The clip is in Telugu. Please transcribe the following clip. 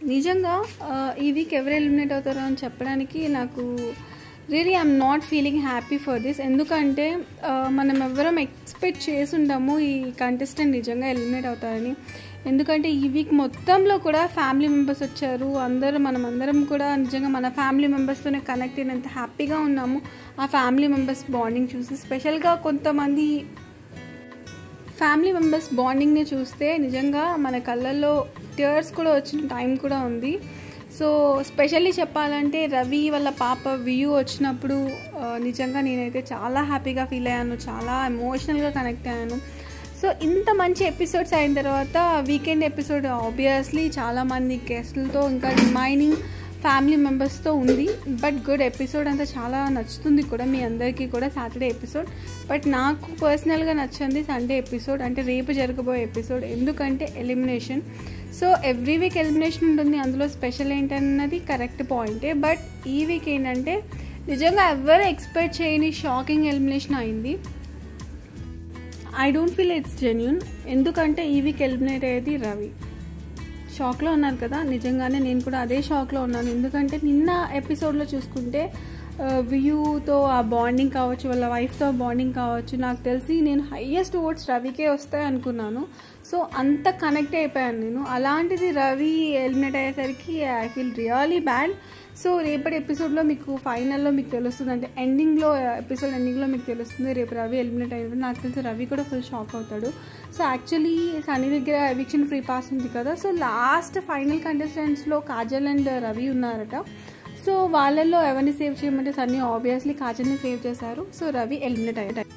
నిజంగా ఆ, ఈ వీక్ ఎవరు ఎలిమినేట్ అవుతారో అని చెప్పడానికి నాకు really I'm not feeling happy for this ఎందుకంటే ఆ, మనం ఎవరం ఎక్స్పెక్ట్ చేసుంటాము ఈ కంటెస్టెంట్ నిజంగా ఎలిమినేట్ అవుతారని ఎందుకంటే ఈ వీక్ మొత్తంలో కూడా ఫ్యామిలీ మెంబర్స్ వచ్చారు అందరూ మనం అందరం కూడా నిజంగా మన ఫ్యామిలీ మెంబర్స్తోనే కనెక్ట్ అయినంత హ్యాపీగా ఉన్నాము ఆ ఫ్యామిలీ మెంబర్స్ బాండింగ్ చూసి స్పెషల్గా కొంతమంది ఫ్యామిలీ మెంబర్స్ బాండింగ్ని చూస్తే నిజంగా మన కళ్ళల్లో టీయర్స్ కూడా వచ్చిన టైం కూడా ఉంది సో స్పెషల్లీ చెప్పాలంటే రవి వాళ్ళ పాప వ్యూ వచ్చినప్పుడు ఆ, నిజంగా నేనైతే చాలా హ్యాపీగా ఫీల్ అయ్యాను చాలా ఎమోషనల్గా కనెక్ట్ అయ్యాను సో ఇంత మంచి ఎపిసోడ్స్ అయిన తర్వాత వీకెండ్ ఎపిసోడ్ ఆబ్వియస్లీ చాలామంది గెస్ట్లతో ఇంకా రిమైనింగ్ ఫ్యామిలీ మెంబర్స్తో ఉంది బట్ గుడ్ ఎపిసోడ్ అంతా చాలా నచ్చుతుంది కూడా మీ అందరికీ కూడా సాటర్డే ఎపిసోడ్ బట్ నాకు పర్సనల్గా నచ్చింది సండే ఎపిసోడ్ అంటే రేపు జరగబోయే ఎపిసోడ్ ఎందుకంటే elimination so every week elimination ఉంటుంది అందులో స్పెషల్ ఏంటన్నది కరెక్ట్ పాయింటే బట్ ఈ వీక్ ఏంటంటే నిజంగా ఎవరు ఎక్స్పెక్ట్ చేయని షాకింగ్ ఎలిమినేషన్ అయింది I don't feel it's genuine ఎందుకంటే ఈ వీక్ ఎలిమినేట్ అయ్యేది రవి షాక్లో ఉన్నారు కదా నిజంగానే నేను కూడా అదే షాక్లో ఉన్నాను ఎందుకంటే నిన్న ఎపిసోడ్లో చూసుకుంటే వ్యూతో ఆ బాండింగ్ కావచ్చు వాళ్ళ వైఫ్తో బాండింగ్ కావచ్చు నాకు తెలిసి నేను హయ్యెస్ట్ ఓట్స్ రవికే వస్తాయి అనుకున్నాను సో అంత కనెక్ట్ అయిపోయాను నేను అలాంటిది రవి ఎలిమినేట్ అయ్యేసరికి I feel really bad so రేపటి ఎపిసోడ్లో మీకు ఫైనల్లో మీకు తెలుస్తుంది అంటే ఎండింగ్లో ఎపిసోడ్ ఎండింగ్లో మీకు తెలుస్తుంది రేపు రవి ఎలిమినేట్ అయినప్పుడు నాకు తెలిసి రవి కూడా ఫుల్ షాక్ అవుతాడు సో యాక్చువల్లీ సనీ దగ్గర ఎవిక్షన్ ఫ్రీ పాస్ ఉంది కదా సో లాస్ట్ ఫైనల్ కంటెస్టెంట్స్లో కాజల్ అండ్ రవి ఉన్నారట సో వాళ్ళల్లో ఎవరిని సేవ్ చేయమంటే సన్నీ ఆబ్వియస్లీ కాజల్ని సేవ్ చేశారు సో రవి ఎలిమినేట్ అయ్యాడు